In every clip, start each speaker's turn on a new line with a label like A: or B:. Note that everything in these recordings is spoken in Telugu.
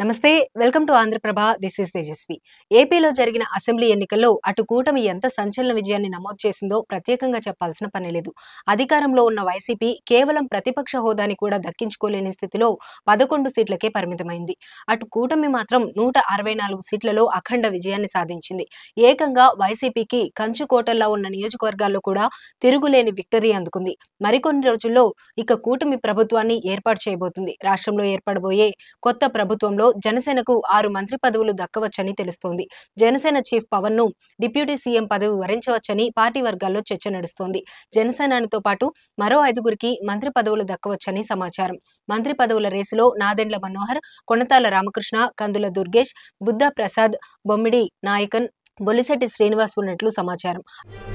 A: నమస్తే welcome to Andhraprabha this is Tejaswi ఏపీలో జరిగిన అసెంబ్లీ ఎన్నికల్లో అటు కూటమి ఎంత సంచలన విజయాన్ని నమోదు చేసిందో ప్రత్యేకంగా చెప్పాల్సిన పని లేదు అధికారంలో ఉన్న వైసీపీ కేవలం ప్రతిపక్ష హోదాని కూడా దక్కించుకోలేని స్థితిలో పదకొండు సీట్లకే పరిమితమైంది అటు కూటమి మాత్రం నూట అరవై నాలుగు సీట్లలో అఖండ విజయాన్ని సాధించింది ఏకంగా వైసీపీకి కంచుకోటల్లో ఉన్న నియోజకవర్గాల్లో కూడా తిరుగులేని విక్టరీ అందుకుంది మరికొన్ని రోజుల్లో ఇక కూటమి ప్రభుత్వాన్ని ఏర్పాటు చేయబోతుంది రాష్ట్రంలో ఏర్పడబోయే కొత్త ప్రభుత్వంలో జనసేనకు ఆరు మంత్రి పదవులు దక్కవచ్చని తెలుస్తోంది జనసేన చీఫ్ పవన్ ను డిప్యూటీ సీఎం పదవి వరించవచ్చని పార్టీ వర్గాల్లో చర్చ నడుస్తోంది జనసేనానితో పాటు మరో ఐదుగురికి మంత్రి పదవులు దక్కవచ్చని సమాచారం మంత్రి పదవుల రేసులో నాదెండ్ల మనోహర్ కొనతాల రామకృష్ణ కందుల దుర్గేష్ బుద్ధా ప్రసాద్ బొమ్మిడి నాయకన్ బొలిశెట్టి శ్రీనివాస్ ఉన్నట్లు సమాచారం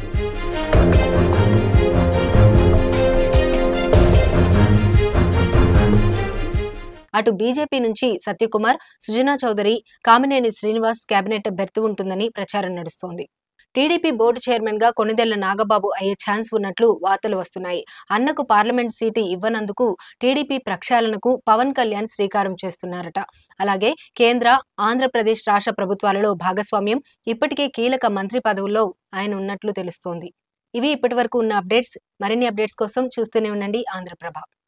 A: అటు బీజేపీ నుంచి సత్యకుమార్ సుజనా చౌదరి కామినేని శ్రీనివాస్ కేబినెట్ బెర్తు ఉంటుందని ప్రచారం నడుస్తోంది టీడీపీ బోర్డు చైర్మన్ గా కొనిదెళ్ల నాగబాబు అయ్యే ఛాన్స్ ఉన్నట్లు వార్తలు వస్తున్నాయి అన్నకు పార్లమెంట్ సీటు ఇవ్వనందుకు టీడీపీ ప్రక్షాళనకు పవన్ కళ్యాణ్ శ్రీకారం చేస్తున్నారట అలాగే కేంద్ర ఆంధ్రప్రదేశ్ రాష్ట్ర ప్రభుత్వాలలో భాగస్వామ్యం ఇప్పటికే కీలక మంత్రి పదవుల్లో ఆయన ఉన్నట్లు తెలుస్తోంది ఇవి ఇప్పటి వరకు ఉన్న అప్డేట్స్ మరిన్ని అప్డేట్స్ కోసం చూస్తూనే ఉండండి ఆంధ్రప్రభ